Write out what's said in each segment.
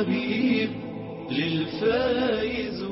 الحبيب للفايز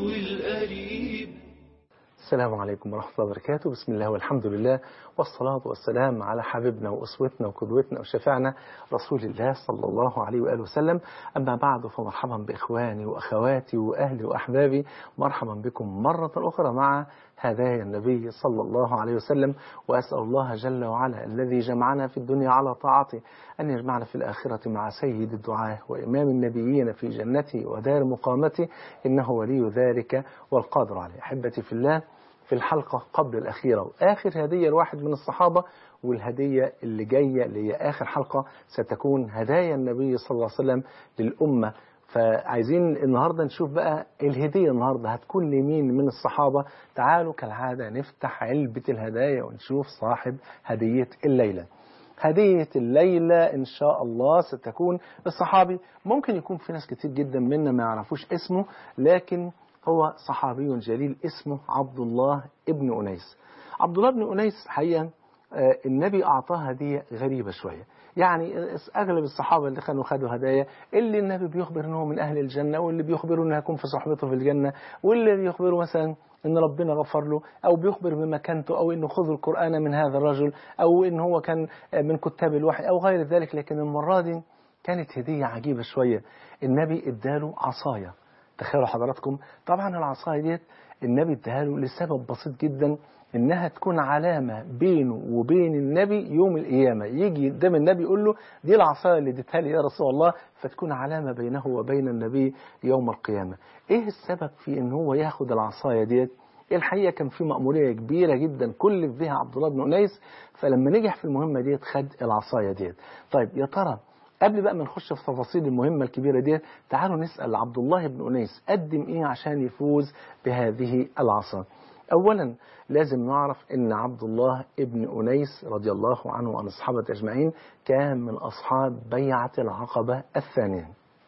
والقريب السلام عليكم ورحمة الله وبركاته بسم الله والحمد لله والصلاة والسلام على حبيبنا وأسوتنا وقدوتنا وشفعنا رسول الله صلى الله عليه وآله وسلم أما بعد فمرحبا بإخواني وأخواتي وأهلي وأحبابي مرحبا بكم مرة أخرى مع هدايا النبي صلى الله عليه وسلم وأسأل الله جل وعلا الذي جمعنا في الدنيا على طاعته أن يجمعنا في الآخرة مع سيد الدعاة وإمام النبيين في جنته ودار مقامته إنه ولي ذلك والقادر عليه أحبتي في الله في الحلقة قبل الأخيرة وآخر هدية لواحد من الصحابة والهدية اللي جاية اللي هي آخر حلقة ستكون هدايا النبي صلى الله عليه وسلم للأمة فعايزين النهاردة نشوف بقى الهدية النهاردة هتكون لمين من الصحابة تعالوا كالعادة نفتح علبة الهدايا ونشوف صاحب هدية الليلة هدية الليلة إن شاء الله ستكون الصحابي ممكن يكون في ناس كتير جدا منا ما يعرفوش اسمه لكن هو صحابي جليل اسمه عبد الله ابن أنيس عبد الله بن أنيس حقيقة النبي أعطاه هدية غريبة شوية يعني أغلب الصحابة اللي كانوا خدوا هدايا اللي النبي بيخبر أنه من أهل الجنة واللي بيخبروا أنه هيكون في صحبته في الجنة واللي بيخبروا مثلا ان ربنا غفر له او بيخبر بمكانته او انه خذوا القرآن من هذا الرجل او ان هو كان من كتاب الوحي او غير ذلك لكن المرة دي كانت هدية عجيبة شوية النبي اداله عصاية تخيلوا حضراتكم طبعا العصاية ديت النبي اداها له لسبب بسيط جدا انها تكون علامة بينه وبين النبي يوم القيامة يجي قدام النبي يقول له دي العصاية اللي اديتها لي يا رسول الله فتكون علامة بينه وبين النبي يوم القيامة ايه السبب في ان هو ياخد العصاية ديت الحقيقة كان في مأمورية كبيرة جدا كلف بها عبد الله بن أنيس فلما نجح في المهمة ديت خد العصاية ديت طيب يا ترى قبل بقى ما نخش في تفاصيل المهمة الكبيرة دي تعالوا نسأل عبد الله بن أنيس قدم إيه عشان يفوز بهذه العصا أولا لازم نعرف أن عبد الله ابن أنيس رضي الله عنه وعن الصحابة أجمعين كان من أصحاب بيعة العقبة الثانية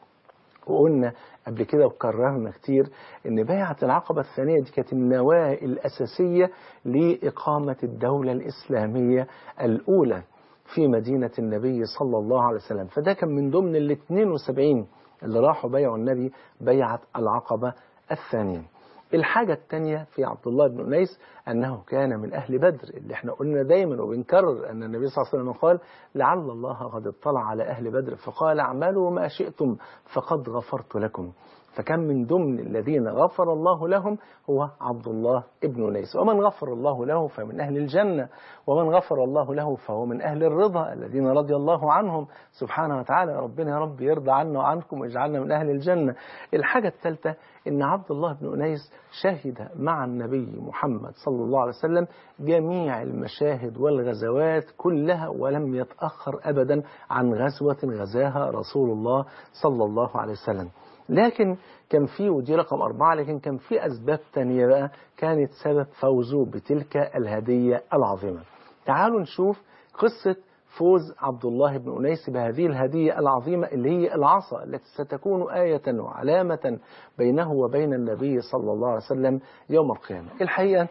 وقلنا قبل كده وكررنا كتير ان بيعة العقبة الثانية دي كانت النواة الأساسية لإقامة الدولة الإسلامية الأولى في مدينة النبي صلى الله عليه وسلم فده كان من ضمن ال 72 اللي راحوا بيعوا النبي بيعة العقبة الثانية الحاجة الثانية في عبد الله بن أنيس أنه كان من أهل بدر اللي احنا قلنا دايما وبنكرر أن النبي صلى الله عليه وسلم قال لعل الله قد اطلع على أهل بدر فقال اعملوا ما شئتم فقد غفرت لكم فكان من ضمن الذين غفر الله لهم هو عبد الله ابن أنيس ومن غفر الله له فمن أهل الجنة ومن غفر الله له فهو من أهل الرضا الذين رضي الله عنهم سبحانه وتعالى ربنا يا رب يرضى عنا وعنكم ويجعلنا من أهل الجنة الحاجة الثالثة إن عبد الله بن أنيس شهد مع النبي محمد صلى الله عليه وسلم جميع المشاهد والغزوات كلها ولم يتأخر أبدا عن غزوة غزاها رسول الله صلى الله عليه وسلم لكن كان في ودي رقم أربعة لكن كان في أسباب تانية بقى كانت سبب فوزه بتلك الهدية العظيمة تعالوا نشوف قصة فوز عبد الله بن أنيس بهذه الهدية العظيمة اللي هي العصا التي ستكون آية وعلامة بينه وبين النبي صلى الله عليه وسلم يوم القيامة الحقيقة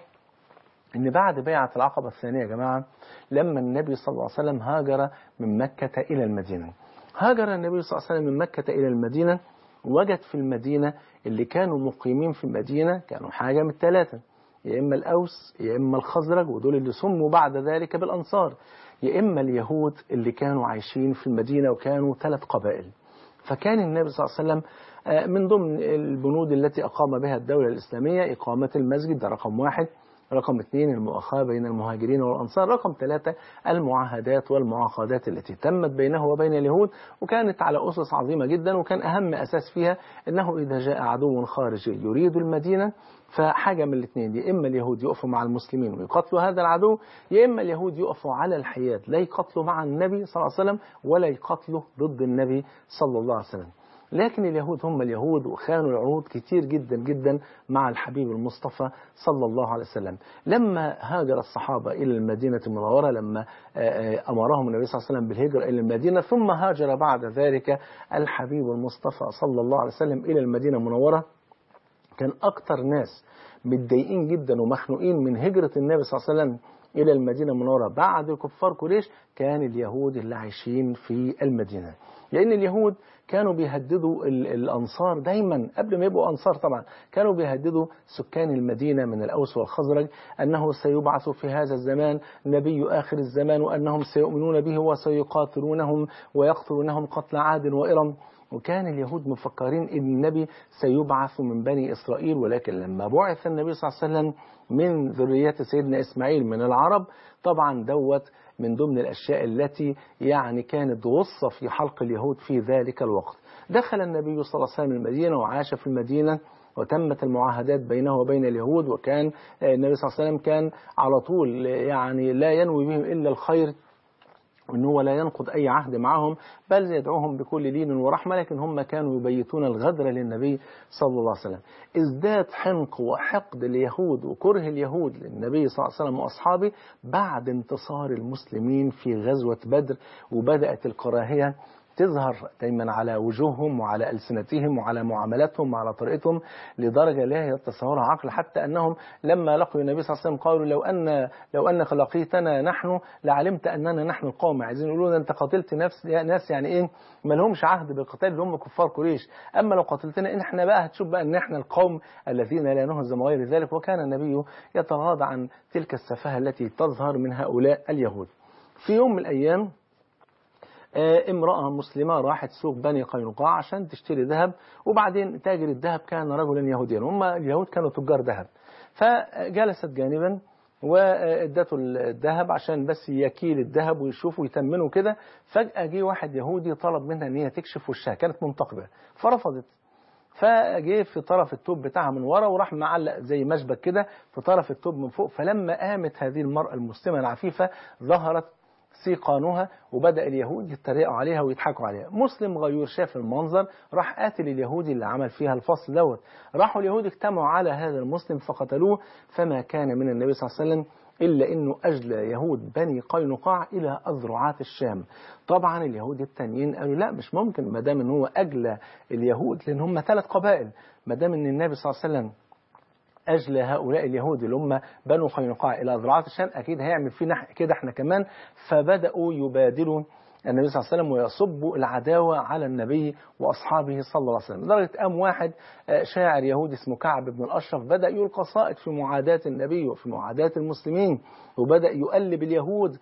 ان بعد بيعة العقبة الثانية يا جماعة لما النبي صلى الله عليه وسلم هاجر من مكة إلى المدينة هاجر النبي صلى الله عليه وسلم من مكة إلى المدينة وجد في المدينة اللي كانوا مقيمين في المدينة كانوا حاجة من الثلاثة يا إما الأوس يا إما الخزرج ودول اللي سموا بعد ذلك بالأنصار يا إما اليهود اللي كانوا عايشين في المدينة وكانوا ثلاث قبائل فكان النبي صلى الله عليه وسلم من ضمن البنود التي أقام بها الدولة الإسلامية إقامة المسجد ده رقم واحد رقم اثنين المؤاخاة بين المهاجرين والأنصار رقم ثلاثة المعاهدات والمعاقدات التي تمت بينه وبين اليهود وكانت على أسس عظيمة جدا وكان أهم أساس فيها أنه إذا جاء عدو خارجي يريد المدينة فحاجة من الاثنين يا إما اليهود يقفوا مع المسلمين ويقتلوا هذا العدو يا إما اليهود يقفوا على الحياد لا يقتلوا مع النبي صلى الله عليه وسلم ولا يقتلوا ضد النبي صلى الله عليه وسلم لكن اليهود هم اليهود وخانوا العهود كتير جدا جدا مع الحبيب المصطفى صلى الله عليه وسلم لما هاجر الصحابة إلى المدينة المنورة لما أمرهم النبي صلى الله عليه وسلم بالهجرة إلى المدينة ثم هاجر بعد ذلك الحبيب المصطفى صلى الله عليه وسلم إلى المدينة المنورة كان أكتر ناس متضايقين جدا ومخنوقين من هجرة النبي صلى الله عليه وسلم إلى المدينة المنورة بعد كفار قريش كان اليهود اللي عايشين في المدينة لأن اليهود كانوا بيهددوا ال- الأنصار دايما قبل ما يبقوا أنصار طبعا كانوا بيهددوا سكان المدينة من الأوس والخزرج أنه سيبعث في هذا الزمان نبي آخر الزمان وأنهم سيؤمنون به وسيقاتلونهم ويقتلونهم قتل عاد وإرم وكان اليهود مفكرين ان النبي سيبعث من بني اسرائيل ولكن لما بعث النبي صلى الله عليه وسلم من ذرية سيدنا اسماعيل من العرب طبعا دوت من ضمن الاشياء التي يعني كانت غصة في حلق اليهود في ذلك الوقت دخل النبي صلى الله عليه وسلم المدينة وعاش في المدينة وتمت المعاهدات بينه وبين اليهود وكان النبي صلى الله عليه وسلم كان على طول يعني لا ينوي بهم الا الخير وان هو لا ينقض اي عهد معهم بل يدعوهم بكل لين ورحمه لكن هم كانوا يبيتون الغدر للنبي صلى الله عليه وسلم. ازداد حنق وحقد اليهود وكره اليهود للنبي صلى الله عليه وسلم واصحابه بعد انتصار المسلمين في غزوه بدر وبدات الكراهيه تظهر دايما على وجوههم وعلى ألسنتهم وعلى معاملاتهم وعلى طريقتهم لدرجة لا يتصورها عقل حتى أنهم لما لقوا النبي صلى الله عليه وسلم قالوا لو أن لو أنك لقيتنا نحن لعلمت أننا نحن القوم عايزين يقولوا أنت قتلت نفس ناس يعني إيه ما لهمش عهد بالقتال اللي هم كفار قريش أما لو قتلتنا إن إحنا بقى هتشوف بقى أن إحنا القوم الذين لا نهزم غير ذلك وكان النبي يتغاضى عن تلك السفاهة التي تظهر من هؤلاء اليهود في يوم من الأيام امرأة مسلمة راحت سوق بني قينقاع عشان تشتري ذهب وبعدين تاجر الذهب كان رجلا يهوديا هم اليهود كانوا تجار ذهب فجلست جانبا وادته الذهب عشان بس يكيل الذهب ويشوف ويتمنه كده فجأة جه واحد يهودي طلب منها ان هي تكشف وشها كانت منتقبة فرفضت فجه في طرف التوب بتاعها من ورا وراح معلق زي مشبك كده في طرف التوب من فوق فلما قامت هذه المرأة المسلمة العفيفة ظهرت سيقانها وبدأ اليهود يتريقوا عليها ويضحكوا عليها مسلم غيور شاف المنظر راح قاتل اليهودي اللي عمل فيها الفصل دوت راحوا اليهود اجتمعوا على هذا المسلم فقتلوه فما كان من النبي صلى الله عليه وسلم إلا أنه أجلى يهود بني قينقاع إلى أذرعات الشام طبعا اليهود التانيين قالوا لا مش ممكن ما دام ان هو أجلى اليهود لأن هم ثلاث قبائل ما دام أن النبي صلى الله عليه وسلم أجلى هؤلاء اليهود اللي هم بنو قينقاع إلى أذرعات الشام أكيد هيعمل فينا كده احنا كمان فبدأوا يبادلوا النبي صلى الله عليه وسلم ويصبوا العداوة على النبي وأصحابه صلى الله عليه وسلم لدرجة قام واحد شاعر يهودي اسمه كعب بن الأشرف بدأ يقول قصائد في معاداة النبي وفي معاداة المسلمين وبدأ يقلب اليهود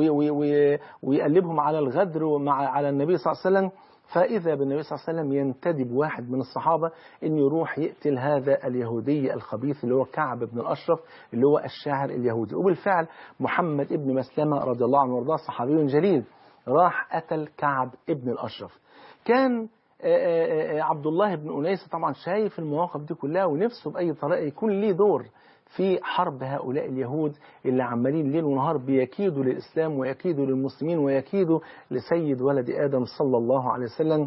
ويقلبهم على الغدر ومع على النبي صلى الله عليه وسلم فإذا بالنبي صلى الله عليه وسلم ينتدب واحد من الصحابة أن يروح يقتل هذا اليهودي الخبيث اللي هو كعب بن الأشرف اللي هو الشاعر اليهودي وبالفعل محمد ابن مسلمة رضي الله عنه وارضاه صحابي جليل راح قتل كعب ابن الأشرف كان عبد الله بن أنيس طبعا شايف المواقف دي كلها ونفسه بأي طريقة يكون ليه دور في حرب هؤلاء اليهود اللي عمالين ليل ونهار بيكيدوا للإسلام ويكيدوا للمسلمين ويكيدوا لسيد ولد آدم صلى الله عليه وسلم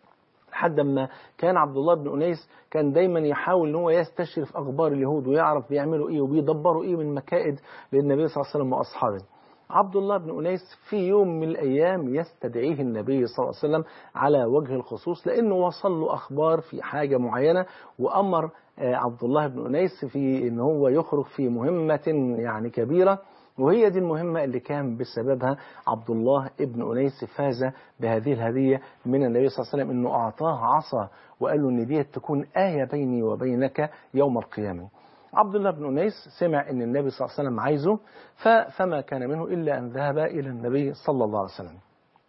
لحد ما كان عبد الله بن أنيس كان دايما يحاول ان هو يستشرف أخبار اليهود ويعرف بيعملوا إيه وبيدبروا إيه من مكائد للنبي صلى الله عليه وسلم وأصحابه عبد الله بن أنيس في يوم من الأيام يستدعيه النبي صلى الله عليه وسلم على وجه الخصوص لأنه وصل له أخبار في حاجة معينة وأمر عبد الله بن أنيس في أن هو يخرج في مهمة يعني كبيرة وهي دي المهمة اللي كان بسببها عبد الله ابن أنيس فاز بهذه الهدية من النبي صلى الله عليه وسلم أنه أعطاه عصا وقال له أن دي تكون آية بيني وبينك يوم القيامة عبد الله بن أنيس سمع أن النبي صلى الله عليه وسلم عايزه فما كان منه إلا أن ذهب إلى النبي صلى الله عليه وسلم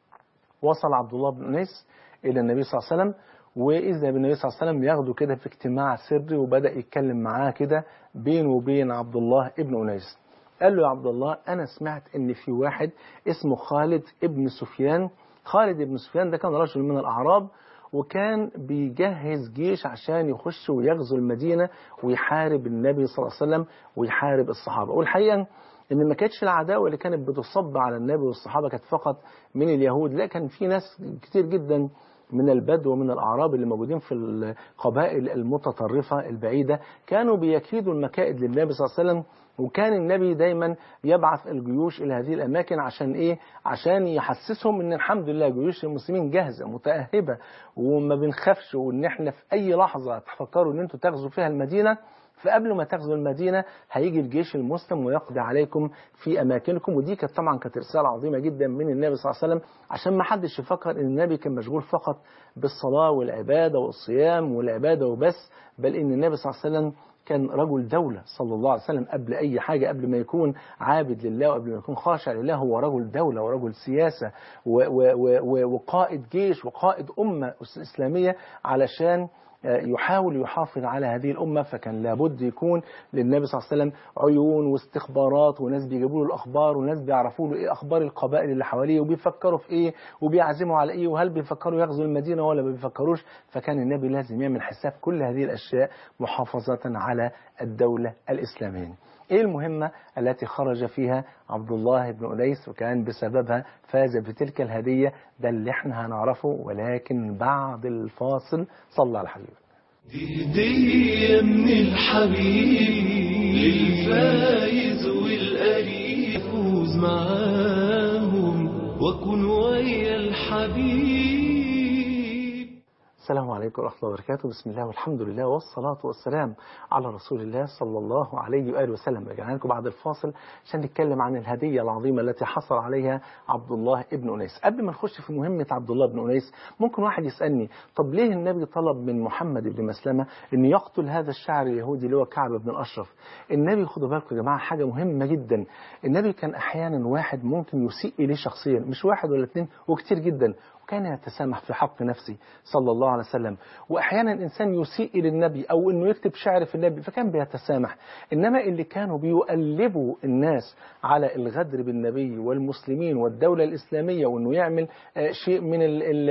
وصل عبد الله بن أنيس إلى النبي صلى الله عليه وسلم وإذا بالنبي صلى الله عليه وسلم ياخده كده في اجتماع سري وبدأ يتكلم معاه كده بينه وبين عبد الله ابن أنيس قال له يا عبد الله أنا سمعت إن في واحد اسمه خالد ابن سفيان خالد ابن سفيان ده كان رجل من الأعراب وكان بيجهز جيش عشان يخش ويغزو المدينة ويحارب النبي صلى الله عليه وسلم ويحارب الصحابة والحقيقة ان ما كانتش العداوه اللي كانت بتصب على النبي والصحابه كانت فقط من اليهود لا كان في ناس كتير جدا من البدو ومن الأعراب اللي موجودين في القبائل المتطرفة البعيدة كانوا بيكيدوا المكائد للنبي صلى الله عليه وسلم وكان النبي دايما يبعث الجيوش إلى هذه الأماكن عشان إيه؟ عشان يحسسهم إن الحمد لله جيوش المسلمين جاهزة متأهبة وما بنخافش وإن إحنا في أي لحظة تفكروا إن أنتوا تغزوا فيها المدينة فقبل ما تغزو المدينة هيجي الجيش المسلم ويقضي عليكم في أماكنكم ودي كانت طبعا كانت رسالة عظيمة جدا من النبي صلى الله عليه وسلم عشان ما حدش يفكر ان النبي كان مشغول فقط بالصلاة والعبادة والصيام والعبادة وبس بل ان النبي صلى الله عليه وسلم كان رجل دولة صلى الله عليه وسلم قبل أي حاجة قبل ما يكون عابد لله وقبل ما يكون خاشع لله هو رجل دولة ورجل سياسة و و و وقائد جيش وقائد أمة إسلامية علشان يحاول يحافظ على هذه الأمة فكان لابد يكون للنبي صلى الله عليه وسلم عيون واستخبارات وناس بيجيبوا له الأخبار وناس بيعرفوا له إيه أخبار القبائل اللي حواليه وبيفكروا في إيه وبيعزموا على إيه وهل بيفكروا يغزوا المدينة ولا ما بيفكروش فكان النبي لازم يعمل حساب كل هذه الأشياء محافظة على الدولة الإسلامية ايه المهمة التي خرج فيها عبد الله بن أنيس وكان بسببها فاز بتلك الهدية ده اللي احنا هنعرفه ولكن بعد الفاصل صلى على الحبيب دي هدية من الحبيب للفايز والقريب فوز معاهم وكن ويا الحبيب السلام عليكم ورحمة الله وبركاته بسم الله والحمد لله والصلاة والسلام على رسول الله صلى الله عليه وآله وسلم رجعنا لكم بعد الفاصل عشان نتكلم عن الهدية العظيمة التي حصل عليها عبد الله ابن أنيس قبل ما نخش في مهمة عبد الله بن أنيس ممكن واحد يسألني طب ليه النبي طلب من محمد بن مسلمة أن يقتل هذا الشاعر اليهودي اللي هو كعب بن الأشرف النبي خدوا بالكم يا جماعة حاجة مهمة جدا النبي كان أحيانا واحد ممكن يسيء إليه شخصيا مش واحد ولا اثنين وكتير جدا وكان يتسامح في حق نفسه صلى الله عليه وسلم وأحيانا الإنسان يسيء إلى النبي أو أنه يكتب شعر في النبي فكان بيتسامح إنما اللي كانوا بيقلبوا الناس على الغدر بالنبي والمسلمين والدولة الإسلامية وأنه يعمل شيء من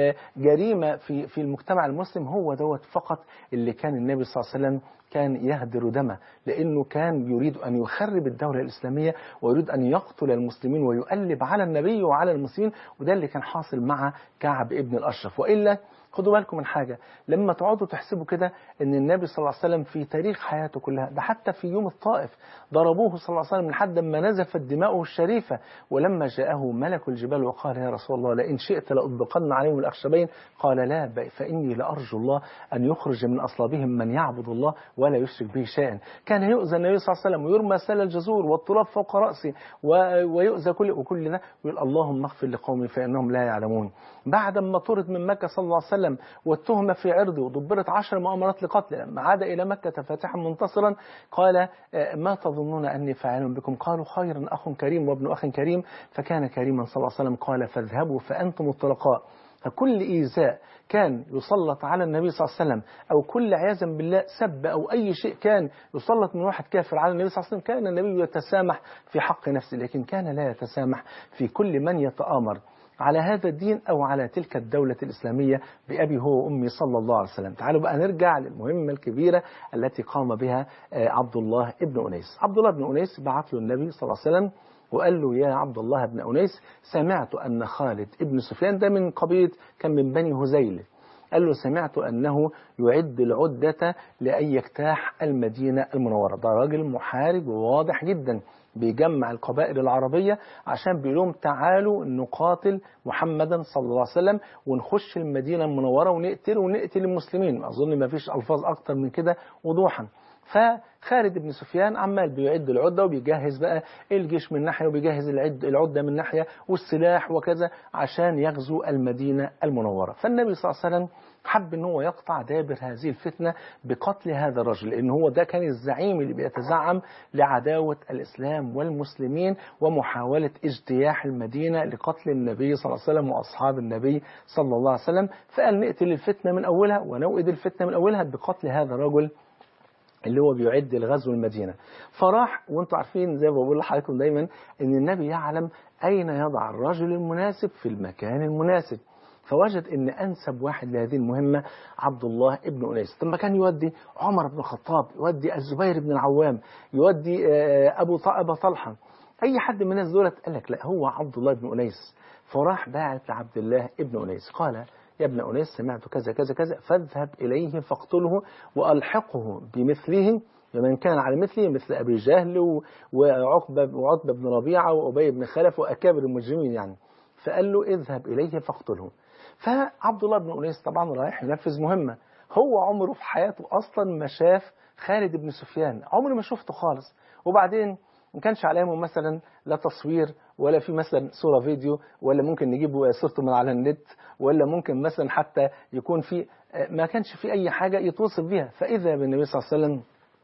الجريمة في في المجتمع المسلم هو دوت فقط اللي كان النبي صلى الله عليه وسلم كان يهدر دمه لأنه كان يريد أن يخرب الدولة الإسلامية ويريد أن يقتل المسلمين ويقلب على النبي وعلى المسلمين وده اللي كان حاصل مع كعب ابن الأشرف وإلا خدوا بالكم من حاجة لما تقعدوا تحسبوا كده ان النبي صلى الله عليه وسلم في تاريخ حياته كلها ده حتى في يوم الطائف ضربوه صلى الله عليه وسلم لحد ما نزفت دماؤه الشريفة ولما جاءه ملك الجبال وقال يا رسول الله لئن شئت لأطبقن عليهم الأخشبين قال لا فإني لأرجو الله أن يخرج من أصلابهم من يعبد الله ولا يشرك به شيئا كان يؤذى النبي صلى الله عليه وسلم ويرمى سل الجزور والتراب فوق رأسه ويؤذى كل وكل ده ويقول اللهم اغفر لقومي فإنهم لا يعلمون بعد ما طرد من مكة صلى الله عليه وسلم والتهمة في عرضه ودبرت عشر مؤامرات لقتله لما عاد إلى مكة فاتحا منتصرا قال ما تظنون أني فاعل بكم قالوا خيرا أخ كريم وابن أخ كريم فكان كريما صلى الله عليه وسلم قال فاذهبوا فأنتم الطلقاء فكل إيذاء كان يسلط على النبي صلى الله عليه وسلم أو كل عياذا بالله سب أو أي شيء كان يسلط من واحد كافر على النبي صلى الله عليه وسلم كان النبي يتسامح في حق نفسه لكن كان لا يتسامح في كل من يتآمر على هذا الدين أو على تلك الدولة الإسلامية بأبي هو وأمي صلى الله عليه وسلم تعالوا بقى نرجع للمهمة الكبيرة التي قام بها عبد الله ابن أنيس عبد الله بن أنيس بعث له النبي صلى الله عليه وسلم وقال له يا عبد الله بن أنيس سمعت أن خالد ابن سفيان ده من قبيلة كان من بني هزيل قال له سمعت أنه يعد العدة لأن يجتاح المدينة المنورة ده راجل محارب وواضح جدا بيجمع القبائل العربية عشان بيقول لهم تعالوا نقاتل محمدا صلى الله عليه وسلم ونخش المدينة المنورة ونقتل ونقتل المسلمين أظن ما فيش ألفاظ أكتر من كده وضوحا فخالد بن سفيان عمال بيعد العدة وبيجهز بقى الجيش من ناحية وبيجهز العد العدة من ناحية والسلاح وكذا عشان يغزو المدينة المنورة فالنبي صلى الله عليه وسلم حب ان هو يقطع دابر هذه الفتنة بقتل هذا الرجل لان هو ده كان الزعيم اللي بيتزعم لعداوة الاسلام والمسلمين ومحاولة اجتياح المدينة لقتل النبي صلى الله عليه وسلم واصحاب النبي صلى الله عليه وسلم فقال نقتل الفتنة من اولها ونوئد الفتنة من اولها بقتل هذا الرجل اللي هو بيعد الغزو المدينة فراح وانتم عارفين زي ما بقول لحضراتكم دايما ان النبي يعلم اين يضع الرجل المناسب في المكان المناسب فوجد ان انسب واحد لهذه المهمة عبد الله ابن انيس ثم كان يودي عمر بن الخطاب يودي الزبير بن العوام يودي ابو ابا طلحه اي حد من الناس دولت قال لك لا هو عبد الله بن انيس فراح باعت لعبد الله ابن انيس قال يا ابن أنيس سمعت كذا كذا كذا فاذهب إليه فاقتله وألحقه بمثله ومن كان على مثله مثل أبي جهل وعقبة وعتبة بن ربيعة وأبي بن خلف وأكابر المجرمين يعني فقال له اذهب إليه فاقتله فعبد الله بن أنيس طبعا رايح ينفذ مهمة هو عمره في حياته أصلا ما شاف خالد بن سفيان عمري ما شفته خالص وبعدين ما كانش علامه مثلا لا تصوير ولا في مثلا صورة فيديو ولا ممكن نجيب صورته من على النت ولا ممكن مثلا حتى يكون في ما كانش في أي حاجة يتوصف بها فإذا بالنبي صلى الله عليه وسلم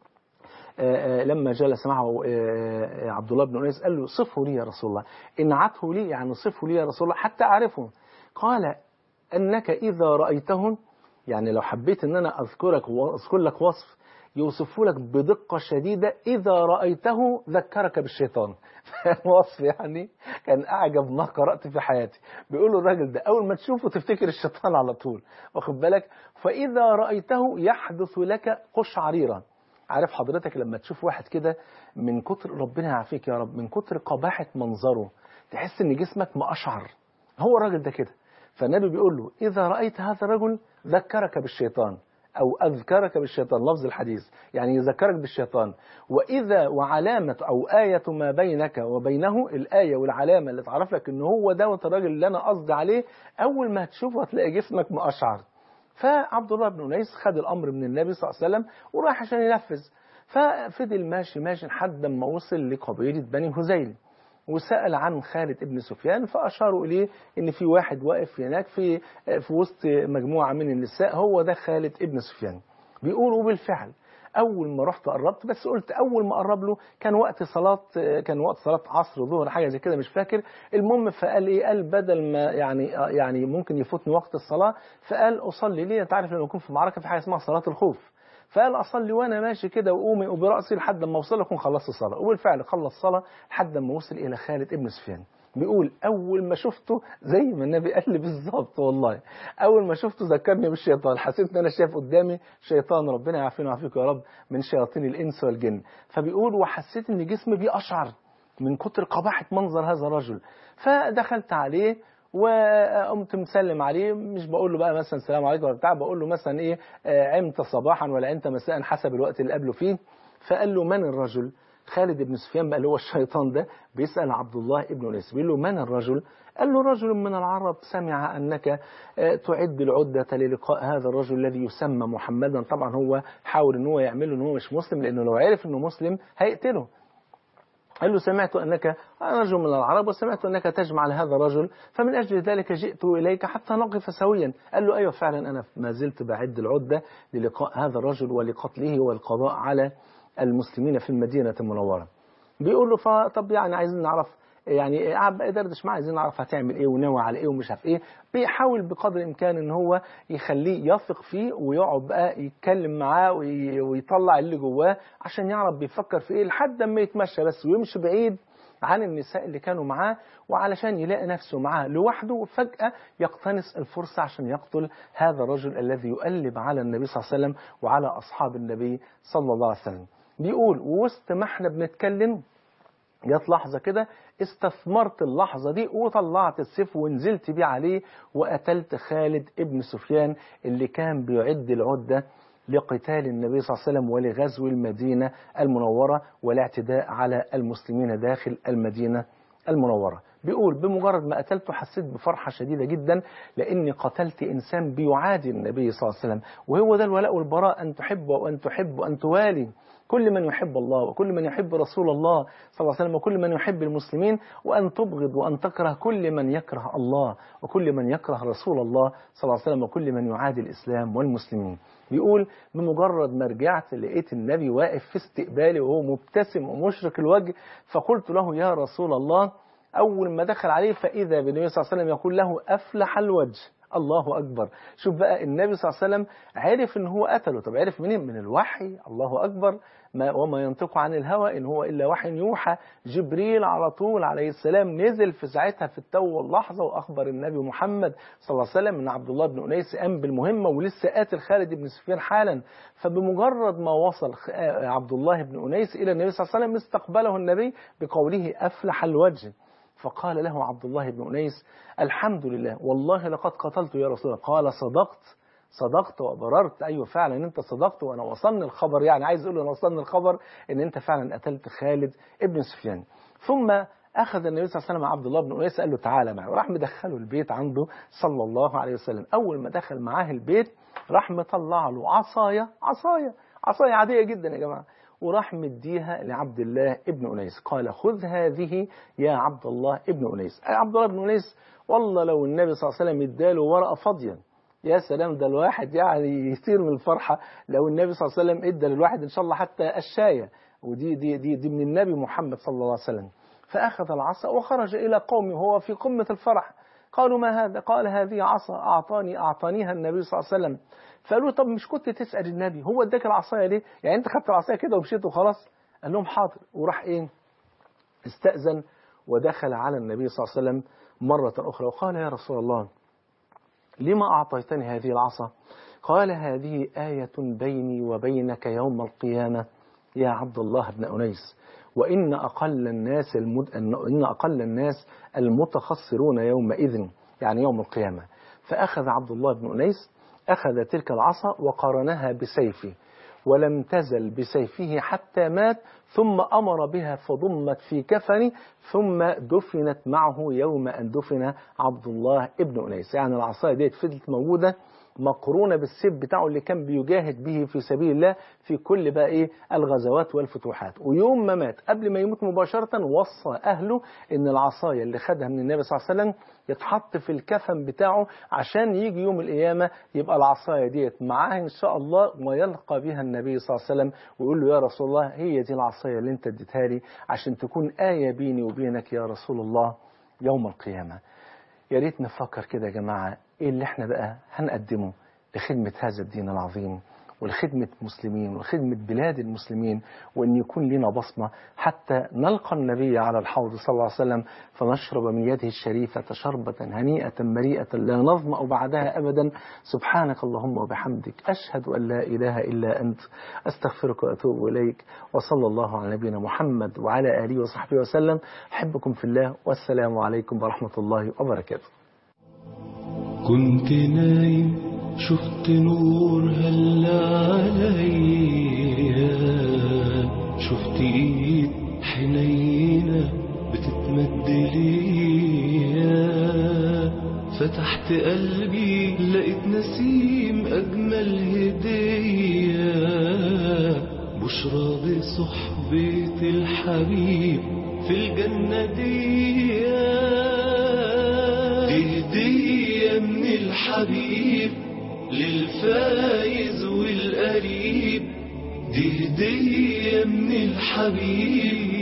لما جلس معه عبد الله بن أنيس قال له صفه لي يا رسول الله انعته لي يعني صفه لي يا رسول الله حتى أعرفه قال أنك إذا رأيته يعني لو حبيت أن أنا أذكرك وأذكر لك وصف يوصفه لك بدقة شديدة إذا رأيته ذكرك بالشيطان وصف يعني كان أعجب ما قرأت في حياتي بيقولوا الراجل ده أول ما تشوفه تفتكر الشيطان على طول واخد بالك فإذا رأيته يحدث لك قشعريرا عارف حضرتك لما تشوف واحد كده من كتر ربنا يعافيك يا رب من كتر قباحة منظره تحس ان جسمك مقشعر هو الراجل ده كده فالنبي بيقول له إذا رأيت هذا الرجل ذكرك بالشيطان أو أذكرك بالشيطان لفظ الحديث يعني يذكرك بالشيطان وإذا وعلامة أو آية ما بينك وبينه الآية والعلامة اللي تعرف لك إن هو دوت الراجل اللي أنا قصدي عليه أول ما هتشوفه هتلاقي جسمك مقشعر فعبد الله بن أنيس خد الأمر من النبي صلى الله عليه وسلم وراح عشان ينفذ ففضل ماشي ماشي لحد ما وصل لقبيلة بني هذيل وسأل عن خالد ابن سفيان فأشاروا إليه إن في واحد واقف هناك في في وسط مجموعة من النساء هو ده خالد ابن سفيان بيقولوا بالفعل أول ما رحت قربت بس قلت أول ما قرب له كان وقت صلاة كان وقت صلاة عصر ظهر حاجة زي كده مش فاكر المهم فقال إيه قال بدل ما يعني يعني ممكن يفوتني وقت الصلاة فقال أصلي ليه أنت عارف لما يكون في معركة في حاجة اسمها صلاة الخوف فقال أصلي وأنا ماشي كده وأقومي وبرأسي لحد ما أوصل أكون خلصت الصلاة وبالفعل خلص الصلاة لحد ما وصل إلى خالد ابن سفيان بيقول أول ما شفته زي ما النبي قال لي بالظبط والله أول ما شفته ذكرني بالشيطان حسيت إن أنا شايف قدامي شيطان ربنا يعافينا ويعافيك يا رب من شياطين الإنس والجن فبيقول وحسيت إن جسمي بيقشعر من كتر قباحة منظر هذا الرجل فدخلت عليه وقمت مسلم عليه مش بقول له بقى مثلا السلام عليكم ولا بتاع بقول له مثلا ايه عمت صباحا ولا عمت مساء حسب الوقت اللي قبله فيه فقال له من الرجل خالد بن سفيان بقى اللي هو الشيطان ده بيسأل عبد الله ابن أنيس بيقول له من الرجل قال له رجل من العرب سمع أنك تعد العدة للقاء هذا الرجل الذي يسمى محمدا طبعا هو حاول ان هو يعمله ان هو مش مسلم لأنه لو عرف انه مسلم هيقتله قال له سمعت أنك رجل من العرب وسمعت أنك تجمع لهذا الرجل فمن أجل ذلك جئت إليك حتى نقف سويا قال له أيوة فعلا أنا ما زلت بعد العدة للقاء هذا الرجل ولقتله والقضاء على المسلمين في المدينة المنورة بيقول له فطب يعني عايزين نعرف يعني قاعد بقى يدردش معاه عايزين نعرف هتعمل ايه وناوي على ايه ومش عارف ايه بيحاول بقدر الامكان ان هو يخليه يثق فيه ويقعد بقى يتكلم معاه ويطلع اللي جواه عشان يعرف بيفكر في ايه لحد ما يتمشى بس ويمشي بعيد عن النساء اللي كانوا معاه وعلشان يلاقي نفسه معاه لوحده وفجأة يقتنص الفرصة عشان يقتل هذا الرجل الذي يؤلب على النبي صلى الله عليه وسلم وعلى أصحاب النبي صلى الله عليه وسلم بيقول ووسط ما احنا بنتكلم جت لحظة كده استثمرت اللحظة دي وطلعت السيف ونزلت بيه عليه وقتلت خالد ابن سفيان اللي كان بيعد العدة لقتال النبي صلى الله عليه وسلم ولغزو المدينة المنورة والاعتداء على المسلمين داخل المدينة المنورة بيقول بمجرد ما قتلته حسيت بفرحة شديدة جدا لأني قتلت إنسان بيعادي النبي صلى الله عليه وسلم وهو ده الولاء والبراء أن تحب وأن تحب وأن توالي كل من يحب الله وكل من يحب رسول الله صلى الله عليه وسلم وكل من يحب المسلمين وأن تبغض وأن تكره كل من يكره الله وكل من يكره رسول الله صلى الله عليه وسلم وكل من يعادي الإسلام والمسلمين بيقول بمجرد ما رجعت لقيت النبي واقف في استقبالي وهو مبتسم ومشرق الوجه فقلت له يا رسول الله أول ما دخل عليه فإذا بالنبي صلى الله عليه وسلم يقول له أفلح الوجه الله أكبر شوف بقى النبي صلى الله عليه وسلم عرف ان هو قتله طب عرف منين من الوحي الله أكبر ما وما ينطق عن الهوى إن هو إلا وحي يوحى جبريل على طول عليه السلام نزل في ساعتها في التو واللحظة وأخبر النبي محمد صلى الله عليه وسلم أن عبد الله بن أنيس قام بالمهمة ولسه قاتل خالد بن سفيان حالا فبمجرد ما وصل عبد الله بن أنيس إلى النبي صلى الله عليه وسلم استقبله النبي بقوله أفلح الوجه فقال له عبد الله بن أنيس الحمد لله والله لقد قتلت يا رسول الله قال صدقت صدقت وبررت أيوة فعلا أنت صدقت وأنا وصلني الخبر يعني عايز أقول أنا وصلني الخبر أن أنت فعلا قتلت خالد ابن سفيان ثم أخذ النبي صلى الله عليه وسلم عبد الله بن أنيس قال له تعالى معي وراح مدخله البيت عنده صلى الله عليه وسلم أول ما دخل معاه البيت راح مطلع له عصاية عصاية عصاية عادية جدا يا جماعة وراح مديها لعبد الله ابن أنيس قال خذ هذه يا عبد الله ابن أنيس أي عبد الله ابن أنيس والله لو النبي صلى الله عليه وسلم اداله ورقة فاضية يا سلام ده الواحد يعني يطير من الفرحة لو النبي صلى الله عليه وسلم ادى للواحد إن شاء الله حتى الشاية ودي دي دي, دي من النبي محمد صلى الله عليه وسلم فأخذ العصا وخرج إلى قومه وهو في قمة الفرح قالوا ما هذا قال هذه عصا أعطاني أعطانيها النبي صلى الله عليه وسلم فقالوا طب مش كنت تسأل النبي هو اداك العصاية ليه يعني انت خدت العصاية كده ومشيت وخلاص قال لهم حاضر وراح ايه استأذن ودخل على النبي صلى الله عليه وسلم مرة أخرى وقال يا رسول الله لما أعطيتني هذه العصا قال هذه آية بيني وبينك يوم القيامة يا عبد الله بن أنيس وإن أقل الناس المد... إن أقل الناس المتخسرون يومئذ يعني يوم القيامة فأخذ عبد الله بن أنيس أخذ تلك العصا وقارنها بسيفه ولم تزل بسيفه حتى مات ثم أمر بها فضمت في كفن ثم دفنت معه يوم أن دفن عبد الله ابن أنيس يعني العصاية ديت فضلت موجودة مقرونة بالسيف بتاعه اللي كان بيجاهد به في سبيل الله في كل بقى ايه الغزوات والفتوحات ويوم ما مات قبل ما يموت مباشرة وصى أهله إن العصاية اللي خدها من النبي صلى الله عليه وسلم يتحط في الكفن بتاعه عشان يجي يوم القيامة يبقى العصاية ديت معاه إن شاء الله ويلقى بها النبي صلى الله عليه وسلم ويقول له يا رسول الله هي دي العصاية اللي انت اديتها لي عشان تكون آية بيني وبينك يا رسول الله يوم القيامة يا ريت نفكر كده يا جماعة ايه اللي احنا بقى هنقدمه لخدمة هذا الدين العظيم ولخدمة المسلمين ولخدمة بلاد المسلمين وأن يكون لنا بصمة حتى نلقى النبي على الحوض صلى الله عليه وسلم فنشرب من يده الشريفة شربة هنيئة مريئة لا نظمأ بعدها أبدا سبحانك اللهم وبحمدك أشهد أن لا إله إلا أنت أستغفرك وأتوب إليك وصلى الله على نبينا محمد وعلى آله وصحبه وسلم أحبكم في الله والسلام عليكم ورحمة الله وبركاته كنت نايم شفت نور هلا عليا شفت ايد حنينة بتتمد ليا فتحت قلبي لقيت نسيم اجمل هدية بشرى بصحبة الحبيب في الجنة دي دي هدية من الحبيب للفايز والقريب دي هدية من الحبيب